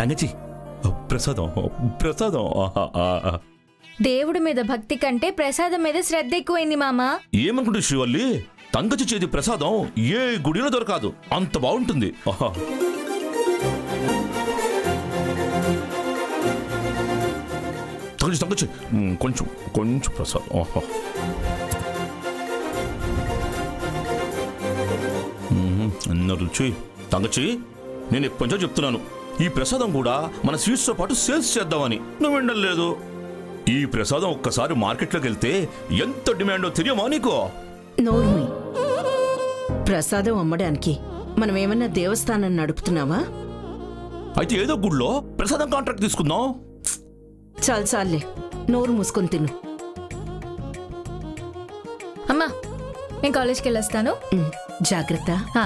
తంగచి ప్రసాదం ప్రసాదం ఆహా, ఆహా. దేవుడి మీద భక్తి కంటే ప్రసాదం మీద శ్రద్ధ ఎక్కువైంది మామా ఏమనుకుంటే శ్రీవల్లి తంగచి చేతి ప్రసాదం ఏ గుడిలో దొరకదు అంత బాగుంటుంది ఆహా. తంగచి తంగచి మ్, కొంచెం కొంచెం ప్రసాదం ఆహా. మ్మ్, అన్న రుచి తంగచి నేను ఎప్పటి నుంచో చెప్తున్నాను ఈ ప్రసాదం కూడా మన స్వీట్స్తో పాటు సేల్స్ చేద్దామని నువ్వు వినడం లేదు ఈ ప్రసాదం ఒక్కసారి మార్కెట్లోకి వెళ్తే ఎంత డిమాండో తెలియమా నీకు నోర్మి ప్రసాదం అమ్మడానికి మనం ఏమన్నా దేవస్థానం నడుపుతున్నావా అయితే ఏదో గుడిలో ప్రసాదం కాంట్రాక్ట్ తీసుకుందాం చాలు చాలే నోరు మూసుకొని తిను అమ్మా నేను కాలేజ్కి వెళ్ళొస్తాను ఉమ్, జాగ్రత్త ఆ,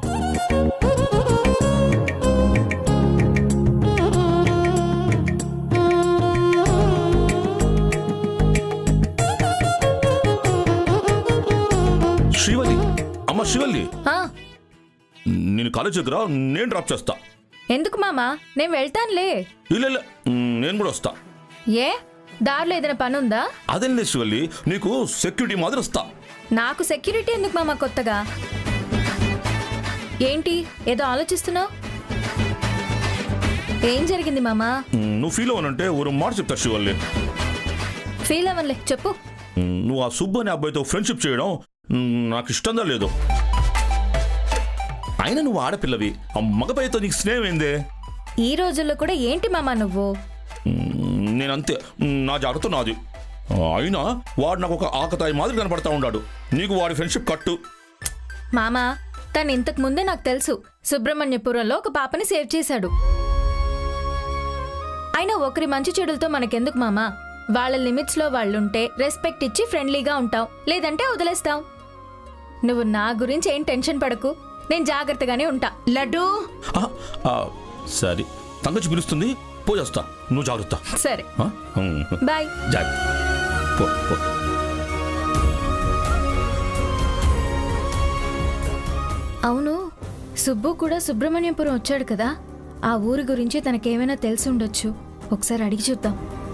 శ్రీవల్లి అమ్మ శ్రీవల్లి ఆ, నేను కాలేజ్ దగ్గర నేను డ్రాప్ చేస్తా ఎందుకు మామా నేను వెళ్తానులే ಇಲ್ಲ ಇಲ್ಲ మ్, నేను కూడా వస్తా ఏ దారిలో ఏదైనా పని ఉందా అదేం లేదు శ్రీవల్లి నీకు సెక్యూరిటీ మాదిరి వస్తా నాకు సెక్యూరిటీ ఎందుకు మామా కొత్తగా ఏంటి ఏదో ఆలోచిస్తున్నావు ఏం జరిగింది మామా మ్, నువ్వు ఫీల్ అవ్వనంటే ఒక మాట చెప్తా శ్రీవల్లి ఫీల్ అవ్వనులే చెప్పు మ్, నువ్వు ఆ సుబ్బు అనే అబ్బాయితో ఫ్రెండ్షిప్ చేయడం మ్, నాకు ఇష్టంగా లేదు అయినా నువ్వు ఆడపిల్లవి ఆ మగబాయితో నీకు స్నేహం ఏందే ఈ రోజుల్లో కూడా ఏంటి మామా నువ్వు మ్, నేనంతే మ్, నా జాగ్రత్త నాది అయినా వాడు నాకు ఒక ఆకతాయి మాదిరి కనపడతా ఉన్నాడు నీకు వాడి ఫ్రెండ్షిప్ కట్టు మామా తను ఇంతకు ముందే నాకు తెలుసు సుబ్రహ్మణ్యపురంలో ఒక పాపని సేవ్ చేశాడు అయినా ఒకరి మంచి చెడులతో మనకెందుకు మామా వాళ్ళ లిమిట్స్ లో వాళ్ళుంటే రెస్పెక్ట్ ఇచ్చి ఫ్రెండ్లీగా ఉంటాం లేదంటే వదిలేస్తాం నువ్వు నా గురించి ఏం టెన్షన్ పడకు నేను జాగ్రత్తగానే ఉంటా లడ్డు ఆ, ఆ, సరే తంగచి పిలుస్తుంది పోజేస్తా నువ్వు జాగ్రత్త సరే ఆ? మ్, బాయ్ జాగ్రత్త పో పో అవును సుబ్బు కూడా సుబ్రహ్మణ్యపురం వచ్చాడు కదా ఆ ఊరి గురించి తనకేమైనా తెలిసి ఉండొచ్చు ఒకసారి అడిగి చూద్దాం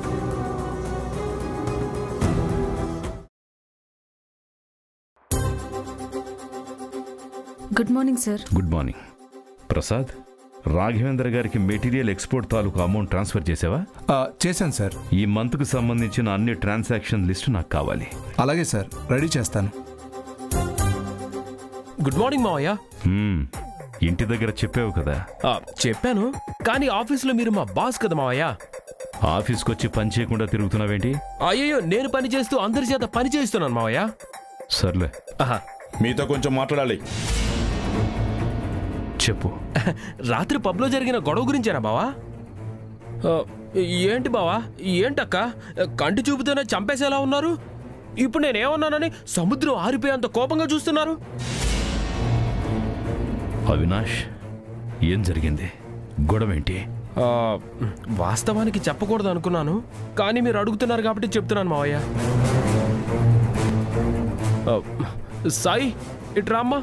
good morning sir good morning Prasad Raghavendra గారికి మెటీరియల్ ఎక్స్పోర్ట్ తాలూకు అమౌంట్ ట్రాన్స్ఫర్ చేసావా ఆ, చేశాను సార్ ఈ మంత్కు సంబంధించిన అన్ని ట్రాన్సాక్షన్ లిస్టు నాకు కావాలి అలాగే సార్ రెడీ చేస్తాను గుడ్ మార్నింగ్ మావయ్య హ్మ్, ఇంటి దగ్గర చెప్పావు కదా ఆ, చెప్పాను కానీ ఆఫీస్లో మీరు మా బాస్ కదా మావయ్య ఆఫీస్కి వచ్చి పని చేయకుండా తిరుగుతున్నావేంటి అయ్యో నేను పని చేస్తూ అందరి చేత పని చేస్తున్నాను మావయ్య సర్లే ఆహా, మీతో కొంచెం మాట్లాడాలి చెప్పు రాత్రి పబ్లో జరిగిన గొడవ గురించేనా బావా ఆ, ఏంటి బావా ఏంటక్క కంటి చూపుతోనే చంపేసేలా ఉన్నారు ఇప్పుడు నేనేమన్నానని సముద్రం ఆరిపోయేంత కోపంగా చూస్తున్నారు అవినాష్ ఏం జరిగింది గొడవేంటి ఆ, వాస్తవానికి చెప్పకూడదు అనుకున్నాను కానీ మీరు అడుగుతున్నారు కాబట్టి చెప్తున్నాను మావయ్య ఆ, సాయి ఇటు రామ్మా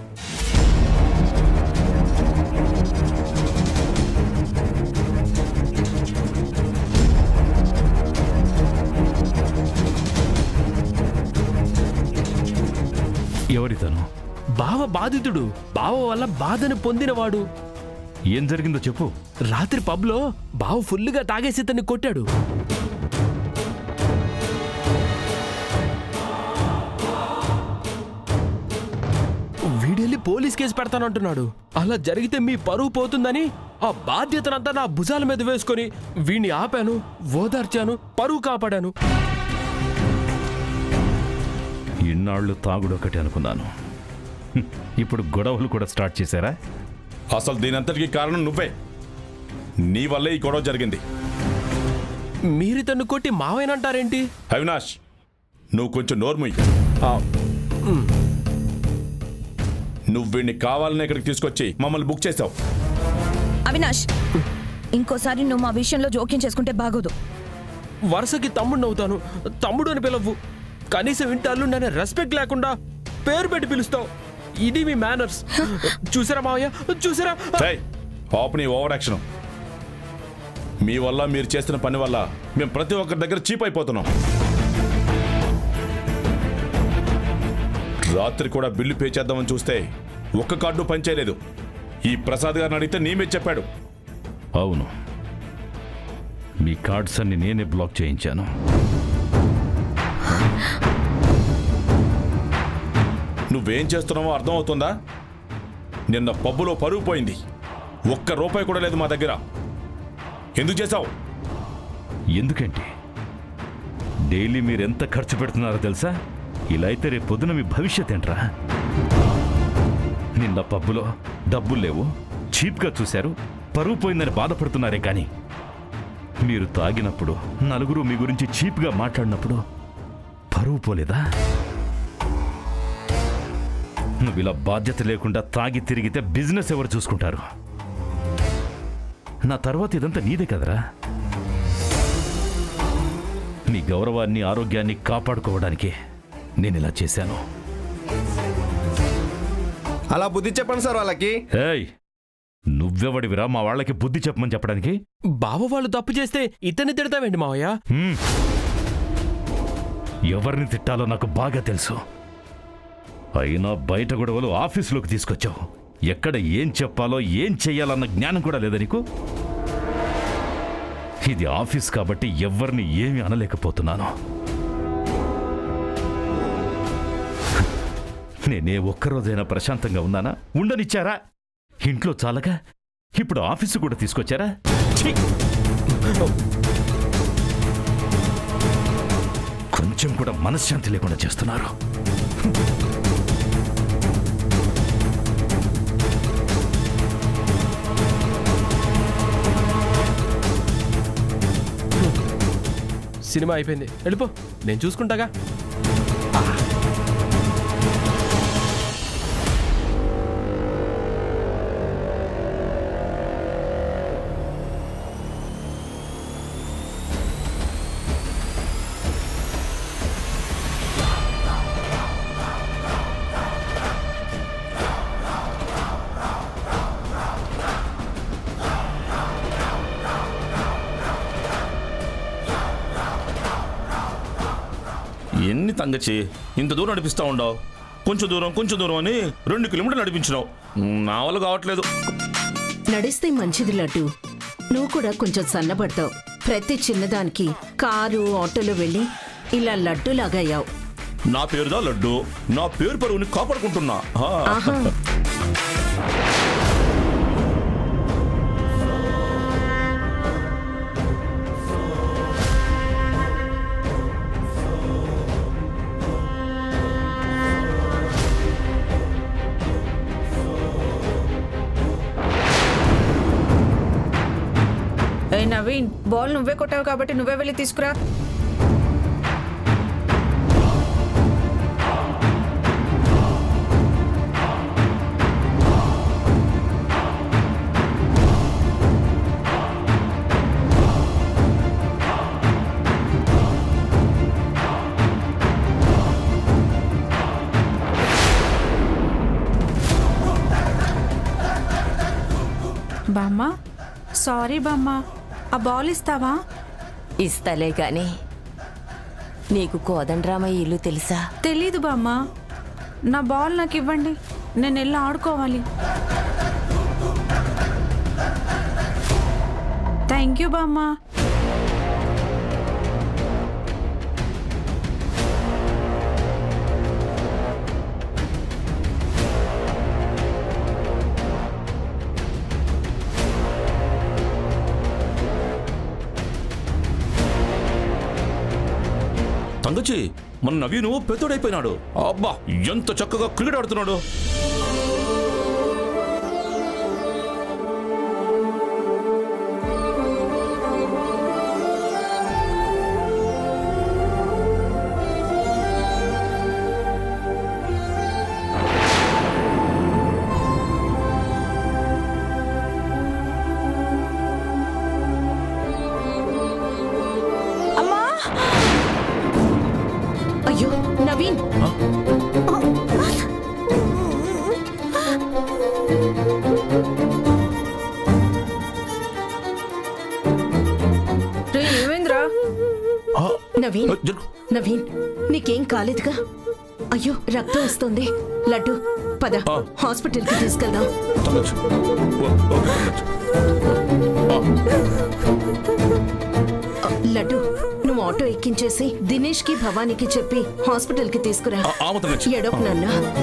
ఎవరితను బావ బాధితుడు బావ వల్ల బాధను పొందినవాడు ఏం జరిగిందో చెప్పు రాత్రి పబ్లో బావ ఫుల్లుగా తాగేసి ఇతన్ని కొట్టాడు వీడెళ్ళి పోలీస్ కేసు పెడతానంటున్నాడు అలా జరిగితే మీ పరువు పోతుందని ఆ బాధ్యతనంతా నా భుజాల మీద వేసుకొని వీణ్ణి ఆపాను ఓదార్చాను పరువు కాపాడాను ఇన్నాళ్ళు తాగుడొకటి అనుకున్నాను హ్మ్, ఇప్పుడు గొడవలు కూడా స్టార్ట్ చేశారా అసలు దీనంతటికి కారణం నువ్వే నీ వల్లే ఈ గొడవ జరిగింది మీరితన్ను కొట్టి మావేనంటారేంటి అవినాష్ నువ్వు కొంచెం నోర్ముయ్ ఆ, నువ్వు వీడిని కావాలని ఇక్కడికి తీసుకొచ్చి మమ్మల్ని బుక్ చేసావు అవినాష్ ఇంకోసారి నువ్వు మా విషయంలో జోక్యం చేసుకుంటే బాగోదు వరుసకి తమ్ముడు అవుతాను తమ్ముడు అని పిలవు కనీసం ఇంటి అల్లుండనే రెస్పెక్ట్ లేకుండా పేరు పెట్టి పిలుస్తావు ఇది మీ మేనర్స్ చూసారా మావయ్య చూసారా ఏయ్, ఆపు నీ ఓవర్ యాక్షన్ మీ వల్ల మీరు చేస్తున్న పని వల్ల మేము ప్రతి ఒక్కరి దగ్గర చీప్ అయిపోతున్నాం రాత్రి కూడా బిల్లు పే చేద్దామని చూస్తే ఒక్క కార్డు పనిచేయలేదు ఈ ప్రసాద్ గారిని అడిగితే నీ మీద చెప్పాడు అవును మీ కార్డ్స్ అన్ని నేనే బ్లాక్ చేయించాను నువ్వేం చేస్తున్నావో అర్థమవుతుందా నిన్న పబ్బులో పరుగు పోయింది ఒక్క రూపాయి కూడా లేదు మా దగ్గర ఎందుకు చేశావు ఎందుకంటే డైలీ మీరు ఎంత ఖర్చు పెడుతున్నారో తెలుసా ఇలా అయితే రేపు పొద్దున మీ భవిష్యత్ ఏంట్రా నిన్న పబ్బులో డబ్బులు లేవు చీప్గా చూశారు పరువు పోయిందని బాధపడుతున్నారే కానీ మీరు తాగినప్పుడు నలుగురు మీ గురించి చీప్గా మాట్లాడినప్పుడు పరువు పోలేదా నువ్వు ఇలా బాధ్యత లేకుండా తాగి తిరిగితే బిజినెస్ ఎవరు చూసుకుంటారు నా తర్వాత ఇదంతా నీదే కదరా మీ గౌరవాన్ని ఆరోగ్యాన్ని కాపాడుకోవడానికి నేను ఇలా చేశాను అలా బుద్ధి చెప్పండి సార్ వాళ్ళకి ఏయ్ నువ్వెవడివిరా మా వాళ్ళకి బుద్ధి చెప్పమని చెప్పడానికి బావ వాళ్ళు తప్పు చేస్తే ఇతన్ని తిడతావేంటి మావయ్య హ్మ్. ఎవరిని తిట్టాలో నాకు బాగా తెలుసు అయినా బయట గొడవలు ఆఫీసులోకి తీసుకొచ్చావు ఎక్కడ ఏం చెప్పాలో ఏం చెయ్యాలన్న జ్ఞానం కూడా లేదా నీకు ఇది ఆఫీస్ కాబట్టి ఎవరిని ఏమీ అనలేకపోతున్నాను నేనే ఒక్కరోజైనా ప్రశాంతంగా ఉన్నానా ఉండనిచ్చారా ఇంట్లో చాలక ఇప్పుడు ఆఫీసు కూడా తీసుకొచ్చారా ఛీ! కొంచెం కూడా మనశ్శాంతి లేకుండా చేస్తున్నారు సినిమా అయిపోయింది వెళ్ళిపో నేను చూసుకుంటాగా ఎన్ని తంగచి ఇంత దూరం నడిపిస్తా ఉండవు కొంచెం దూరం కొంచెం దూరం అని రెండు కిలోమీటర్లు నడిపించినావు నా వల్ల కావట్లేదు నడిస్తే మంచిది లడ్డు నువ్వు కూడా కొంచెం సన్నబడతావు ప్రతి చిన్నదానికి కారు ఆటోలో వెళ్ళి ఇలా లడ్డూలాగా అయ్యావు నా పేరుదా లడ్డు నా పేరు పరువుని కాపాడుకుంటున్నా ఆ. ఆహా ఏ నవీన్ బాల్ నువ్వే కొట్టావు కాబట్టి నువ్వే వెళ్ళి తీసుకురా బామ్మ సారీ బామ్మ ఆ బాల్ ఇస్తావా ఇస్తలే గాని నీకు కోదండరామయ్య ఇల్లు తెలుసా తెలీదు బామ్మ నా బాల్ నాకు ఇవ్వండి నేను వెళ్ళి ఆడుకోవాలి థ్యాంక్ యూ బామ్మ తంగచి మన నవీను పెద్దోడైపోయినాడు అబ్బా ఎంత చక్కగా క్రికెట్ ఆడుతున్నాడు అయ్యో నవీన్ నవీన్ నవీన్ నీకేం కాలేదుగా అయ్యో రక్తం వస్తుంది లడ్డు పద హాస్పిటల్కి తీసుకెళ్దాం తగ్గచ్చు ఓ, ఓకే తగ్గచ్చు ఆ, లడ్డు నువ్వు ఆటో ఎక్కించేసి దినేష్ కి భవానీకి చెప్పి హాస్పిటల్ కి తీసుకురా ఆ, ఆమె తగ్గచ్చు ఎడోకు నాన్న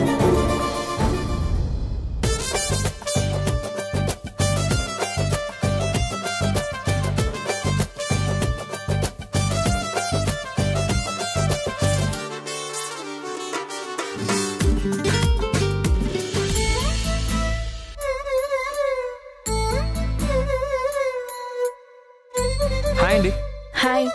హాయ్ అండి హాయ్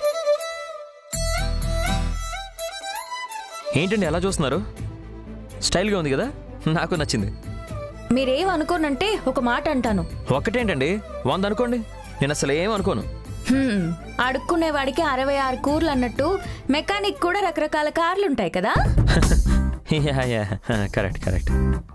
ఏంటండి ఎలా చూస్తున్నారు స్టైల్గా ఉంది కదా నాకు నచ్చింది మీరేం అనుకోనంటే ఒక మాట అంటాను ఒక్కటేంటండి వంద అనుకోండి నేను అసలు ఏం అనుకోను హ్మ్, అడుక్కునేవాడికి అరవై ఆరు కూర్లు అన్నట్టు మెకానిక్ కూడా రకరకాల కార్లు ఉంటాయి కదా యా యా కరెక్ట్ కరెక్ట్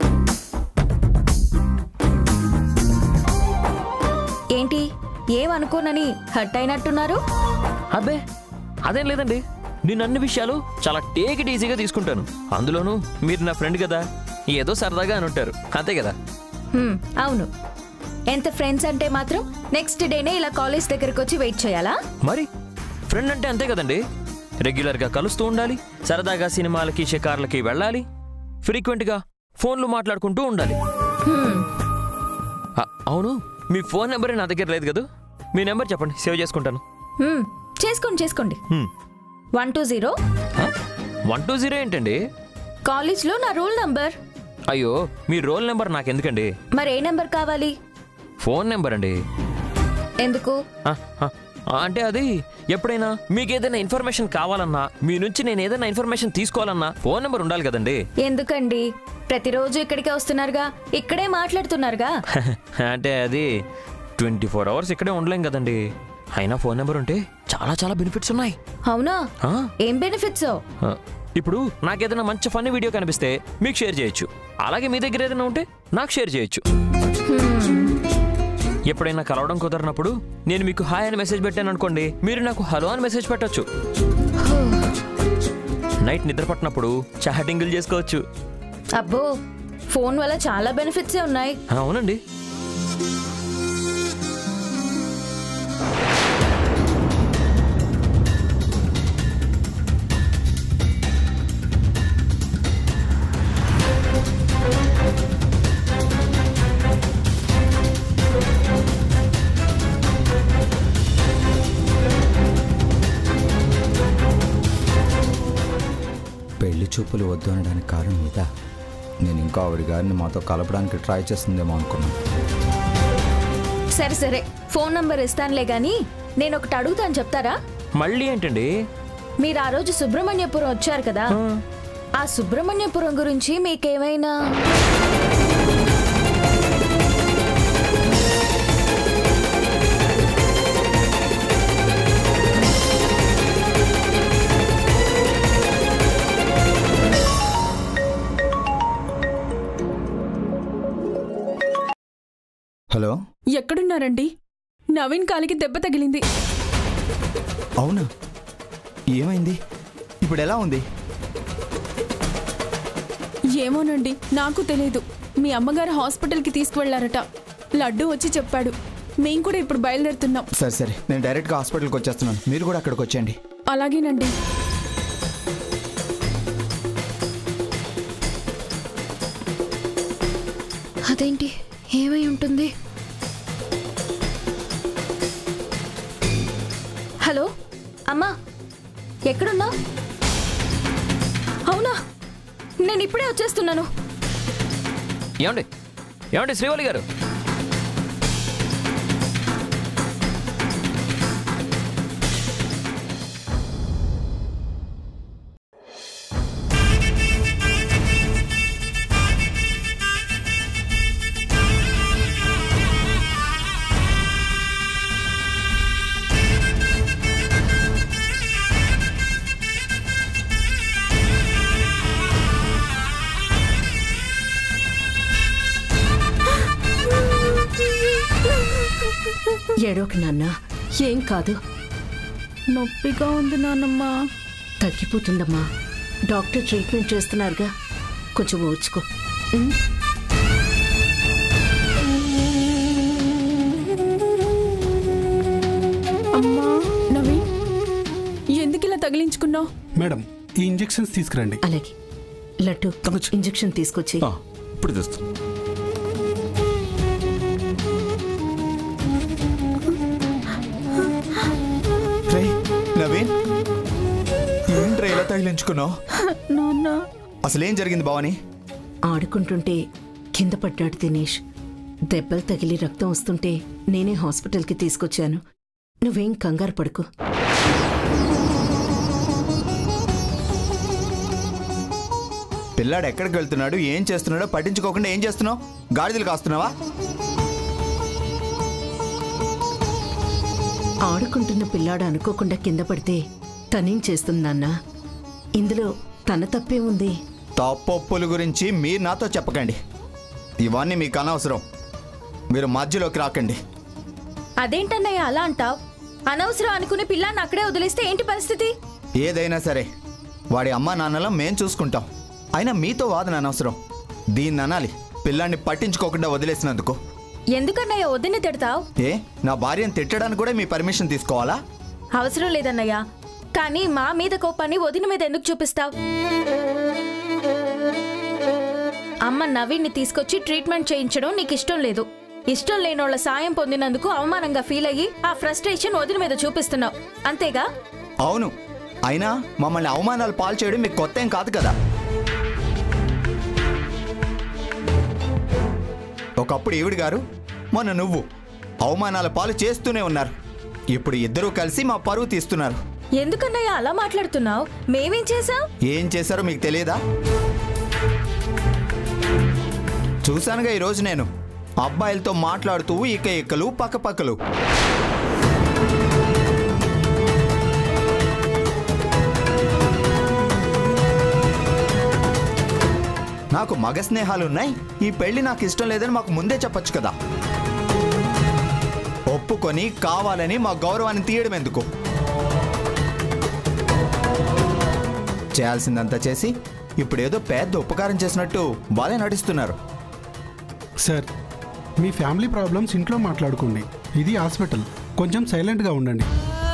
ఏంటి ఏమనుకోనని హట్ అయినట్టున్నారు అబ్బే అదేం లేదండి నేను అన్ని విషయాలు చాలా టేక్ ఇట్ ఈజీగా తీసుకుంటాను అందులోనూ మీరు నా ఫ్రెండ్ కదా ఏదో సరదాగా అని ఉంటారు అంతే కదా హ్మ్, అవును ఎంత ఫ్రెండ్స్ అంటే మాత్రం నెక్స్ట్ డేనే ఇలా కాలేజ్ దగ్గరకు వచ్చి వెయిట్ చేయాలా మరి ఫ్రెండ్ అంటే అంతే కదండి రెగ్యులర్గా కలుస్తూ ఉండాలి సరదాగా సినిమాలకి షికార్లకి వెళ్ళాలి ఫ్రీక్వెంట్గా ఫోన్లు మాట్లాడుకుంటూ ఉండాలి హ్మ్, ఆ, అవును మీ ఫోన్ నెంబరే నా దగ్గర లేదు కదా మీ నెంబర్ చెప్పండి సేవ్ చేసుకుంటాను హ్మ్, చేసుకోండి చేసుకోండి హ్మ్. One two zero one two zero ఏంటండి కాలేజ్లో నా రోల్ నంబర్ అయ్యో మీ రోల్ నెంబర్ నాకెందుకండి మరి ఏ నెంబర్ కావాలి ఫోన్ నెంబర్ అండి ఎందుకు ఆ, ఆ, ఆ, అంటే అది ఎప్పుడైనా మీకు ఏదైనా ఇన్ఫర్మేషన్ కావాలన్నా మీ నుంచి నేను ఏదైనా ఇన్ఫర్మేషన్ తీసుకోవాలన్నా ఫోన్ నెంబర్ ఉండాలి కదండి ఎందుకండి ప్రతిరోజు ఇక్కడికే వస్తున్నారుగా ఇక్కడే మాట్లాడుతున్నారుగా అంటే అది ట్వంటీ ఫోర్ అవర్స్ ఇక్కడే ఉండలేం కదండి అయినా ఫోన్ నెంబర్ ఉంటే చాలా చాలా బెనిఫిట్స్ ఉన్నాయి అవునా ఆ, ఏం బెనిఫిట్స్ ఆ, ఇప్పుడు నాకేదైనా మంచి ఫన్నీ వీడియో కనిపిస్తే మీకు షేర్ చేయొచ్చు అలాగే మీ దగ్గర ఏదైనా ఉంటే నాకు షేర్ చేయొచ్చు ఎప్పుడైనా కలవడం కుదరనప్పుడు నేను మీకు హాయ్ అని మెసేజ్ పెట్టాను అనుకోండి మీరు నాకు హలో అని మెసేజ్ పెట్టొచ్చు నైట్ నిద్ర పట్టినప్పుడు చాటింగులు చేసుకోవచ్చు అబ్బో ఫోన్ వల్ల చాలా బెనిఫిట్సే ఉన్నాయి ఆ, అవునండి పెళ్లి చూపులు వద్దు అనడానికి కారణం ఇదా నేను ఇంకా ఆవిడ గారిని మాతో కలపడానికి ట్రై చేస్తుందేమో అనుకున్నాను సరే సరే ఫోన్ నంబర్ ఇస్తానులే గాని నేను ఒకటి అడుగుతాను చెప్తారా మళ్ళీ ఏంటండి మీరు ఆ రోజు సుబ్రహ్మణ్యపురం వచ్చారు కదా ఆ సుబ్రహ్మణ్యపురం గురించి మీకేమైనా హలో ఎక్కడున్నారండి నవీన్ కాలికి దెబ్బ తగిలింది అవునా ఏమైంది ఇప్పుడు ఎలా ఉంది ఏమోనండి నాకు తెలియదు మీ అమ్మగారు హాస్పిటల్కి తీసుకువెళ్లారట లడ్డు వచ్చి చెప్పాడు మేం కూడా ఇప్పుడు బయలుదేరుతున్నాం సరే సరే నేను డైరెక్ట్గా హాస్పిటల్కి వచ్చేస్తున్నాను మీరు కూడా అక్కడికి వచ్చేయండి అలాగేనండి అదేంటి ఏమై ఉంటుంది హలో అమ్మా ఎక్కడున్నా అవునా నేను ఇప్పుడే వచ్చేస్తున్నాను ఏమండి ఏమండి శ్రీవల్లి గారు ఏడోకి నాన్న ఏం కాదు నొప్పిగా ఉంది నానమ్మ తగ్గిపోతుందమ్మా డాక్టర్ ట్రీట్మెంట్ చేస్తున్నారుగా కొంచెం ఓర్చుకో ఉం? అమ్మా నవీన్ ఎందుకు ఇలా తగిలించుకున్నావు మేడం ఈ ఇంజెక్షన్స్ తీసుకురండి అలాగే లడ్డు ఇంజెక్షన్ తీసుకొచ్చి ఇప్పుడు తెస్తా రేయ్, నవీన్ ఏంట్రా ఇలా తగిలించుకున్నావు నాన్న అసలేం జరిగింది భవాని ఆడుకుంటుంటే కింద పడ్డాడు దినేష్ దెబ్బలు తగిలి రక్తం వస్తుంటే నేనే హాస్పిటల్కి తీసుకొచ్చాను నువ్వేం కంగారు పడుకో పిల్లాడు ఎక్కడికి వెళ్తున్నాడు ఏం చేస్తున్నాడో పట్టించుకోకుండా ఏం చేస్తున్నావు గాడిదలు కాస్తున్నావా ఆడుకుంటున్న పిల్లాడు అనుకోకుండా కింద పడితే తనేం చేస్తుందన్నా ఇందులో తన తప్పే ఉంది తప్పొప్పుల గురించి మీరు నాతో చెప్పకండి ఇవన్నీ మీకు అనవసరం మీరు మధ్యలోకి రాకండి అదేంటన్నయ్య అలా అంటావ్ అనవసరం అనుకుని పిల్లాన్ని అక్కడే వదిలేస్తే ఏంటి పరిస్థితి ఏదైనా సరే వాడి అమ్మా నాన్నల మేం చూసుకుంటాం అయినా మీతో వాదన అనవసరం దీన్ని అనాలి పిల్లాన్ని పట్టించుకోకుండా వదిలేసినందుకు ఎందుకన్నయ్య వద్దని తిడతావ్ ఏ నా భార్యను తిట్టడానికి కూడా మీ పర్మిషన్ తీసుకోవాలా అవసరం లేదన్నయ్య కానీ మా మీద కోపాన్ని వదిన మీద ఎందుకు చూపిస్తావ్ అమ్మ నవీన్ని తీసుకొచ్చి ట్రీట్మెంట్ చేయించడం నీకు ఇష్టం లేదు ఇష్టం లేనోళ్ళ సాయం పొందినందుకు అవమానంగా ఫీల్ అయ్యి ఆ ఫ్రస్ట్రేషన్ వదిన మీద చూపిస్తున్నావు అంతేగా అవును అయినా మమ్మల్ని అవమానాలు పాలు చేయడం మీకు కొత్త ఏం కాదు కదా ఒకప్పుడు ఈవిడ గారు మొన్న నువ్వు అవమానాల పాలు చేస్తూనే ఉన్నారు ఇప్పుడు ఇద్దరూ కలిసి మా పరువు తీస్తున్నారు ఎందుకన్నయ్య అలా మాట్లాడుతున్నావు మేమేం చేసాం ఏం చేశారో మీకు తెలియదా చూశానుగా ఈరోజు నేను అబ్బాయిలతో మాట్లాడుతూ ఇక ఇక్కలు పక్కపక్కలు నాకు మగ స్నేహాలు ఉన్నాయి ఈ పెళ్లి నాకు ఇష్టం లేదని మాకు ముందే చెప్పొచ్చు కదా ఒప్పుకొని కావాలని మా గౌరవాన్ని తీయడం ఎందుకు చేయాల్సిందంతా చేసి ఇప్పుడు ఏదో పెద్ద ఉపకారం చేసినట్టు వాళ్ళే నటిస్తున్నారు సార్ మీ ఫ్యామిలీ ప్రాబ్లమ్స్ ఇంట్లో మాట్లాడుకోండి ఇది హాస్పిటల్ కొంచెం సైలెంట్గా ఉండండి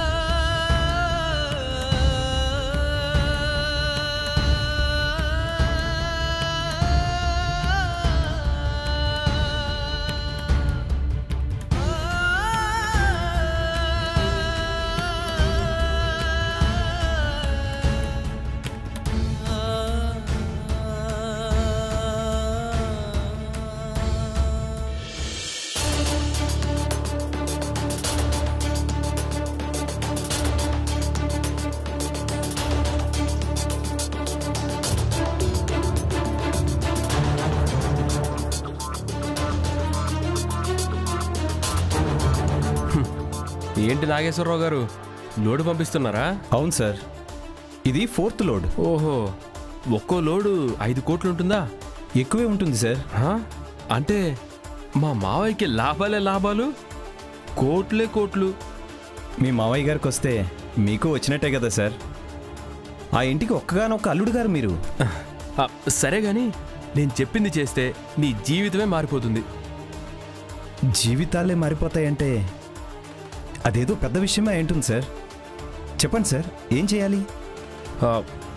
ఏంటి నాగేశ్వరరావు గారు లోడు పంపిస్తున్నారా అవును సార్ ఇది ఫోర్త్ లోడ్ ఓహో ఒక్కో లోడు ఐదు కోట్లు ఉంటుందా ఎక్కువే ఉంటుంది సార్ హా? అంటే మా మావయ్యకి లాభాలే లాభాలు కోట్లే కోట్లు మీ మావయ్య గారికి వస్తే మీకు వచ్చినట్టే కదా సార్ ఆ ఇంటికి ఒక్కగానొక్క అల్లుడు గారు మీరు ఆ, సరే గాని నేను చెప్పింది చేస్తే నీ జీవితమే మారిపోతుంది జీవితాలే మారిపోతాయంటే అదేదో పెద్ద విషయమే అయి ఉంటుంది సార్ చెప్పండి సార్ ఏం చేయాలి ఆ,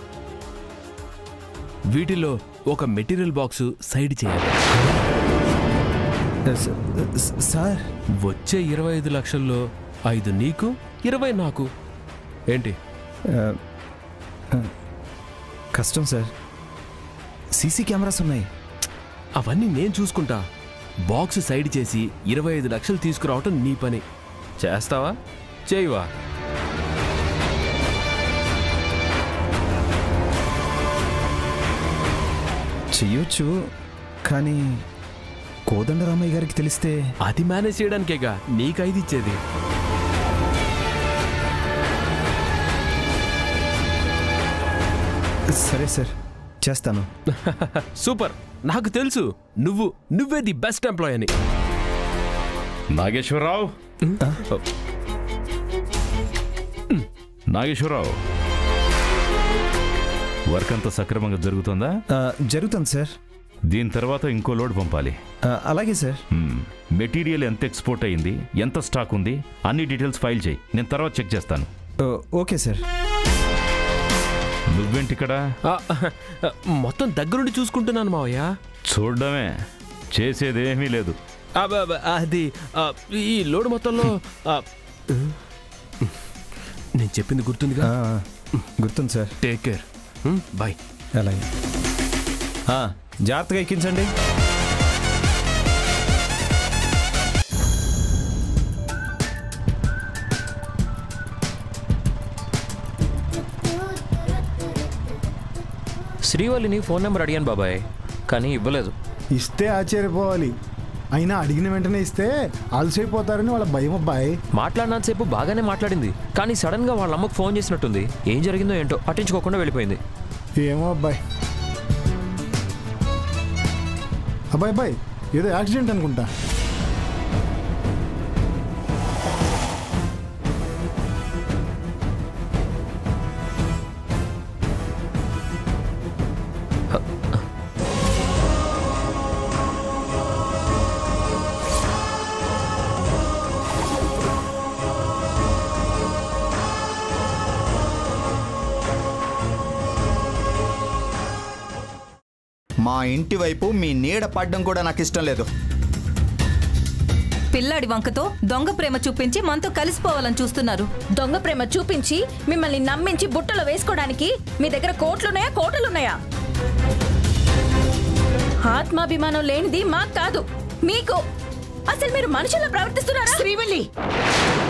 వీటిలో ఒక మెటీరియల్ బాక్స్ సైడ్ చేయాలి సార్ వచ్చే ఇరవై ఐదు లక్షల్లో ఐదు నీకు ఇరవై నాకు ఏంటి ఆ, ఆ, కష్టం సార్ సీసీ కెమెరాస్ ఉన్నాయి అవన్నీ నేను చూసుకుంటా బాక్స్ సైడ్ చేసి ఇరవై ఐదు లక్షలు తీసుకురావటం నీ పని చేస్తావా చేయవా చెయ్యొచ్చు కానీ కోదండరామయ్య గారికి తెలిస్తే అది మేనేజ్ చేయడానికేగా నీకు ఐదు ఇచ్చేది సరే సార్ చేస్తాను సూపర్ నాకు తెలుసు నువ్వు నువ్వే ది బెస్ట్ ఎంప్లాయ్ అని నాగేశ్వరరావు నాగేశ్వరరావు వర్క్ అంతా సక్రమంగా జరుగుతుందా జరుగుతుంది సార్ దీని తర్వాత ఇంకో లోడ్ పంపాలి అలాగే సార్ మ్మ్. మెటీరియల్ ఎంత ఎక్స్పోర్ట్ అయింది ఎంత స్టాక్ ఉంది అన్ని డీటెయిల్స్ ఫైల్ చేయి నేను తర్వాత చెక్ చేస్తాను ఓకే సార్ నువ్వేంటి ఇక్కడ ఆ, మొత్తం దగ్గరుండి చూసుకుంటున్నాను మావయ్య చూడడమే చేసేదేమీ లేదు అబ్బ, అబ్బ, అది ఆ, ఈ లోడ్ మొత్తంలో ఆ, నేను చెప్పింది గుర్తుందిగా గుర్తుంది సార్ టేక్ కేర్ బాయ్ అలాగే ఆ, జాగ్రత్తగా ఎక్కించండి శ్రీవల్లిని ఫోన్ నెంబర్ అడిగాను బాబాయ్ కానీ ఇవ్వలేదు ఇస్తే ఆశ్చర్యపోవాలి అయినా అడిగిన వెంటనే ఇస్తే అలసైపోతారని వాళ్ళ భయం అబ్బాయి మాట్లాడినంతసేపు బాగానే మాట్లాడింది కానీ సడన్ గా వాళ్ళ అమ్మకు ఫోన్ చేసినట్టుంది ఏం జరిగిందో ఏంటో పట్టించుకోకుండా వెళ్ళిపోయింది ఏమో అబ్బాయి అబ్బాయి అబ్బాయి ఏదో యాక్సిడెంట్ అనుకుంటా మా ఇంటి వైపు మీ నీడ పడ్డం కూడా నాకు ఇష్టం లేదు పిల్లాడి వంకతో దొంగ ప్రేమ చూపించి మనతో కలిసిపోవాలని చూస్తున్నారు దొంగ ప్రేమ చూపించి మిమ్మల్ని నమ్మించి బుట్టలో వేసుకోవడానికి మీ దగ్గర కోట్లున్నాయా కోటలున్నాయా ఆత్మాభిమానం లేనిది మాకు కాదు మీకు అసలు మీరు మనుషుల్లో ప్రవర్తిస్తున్నారా శ్రీవల్లి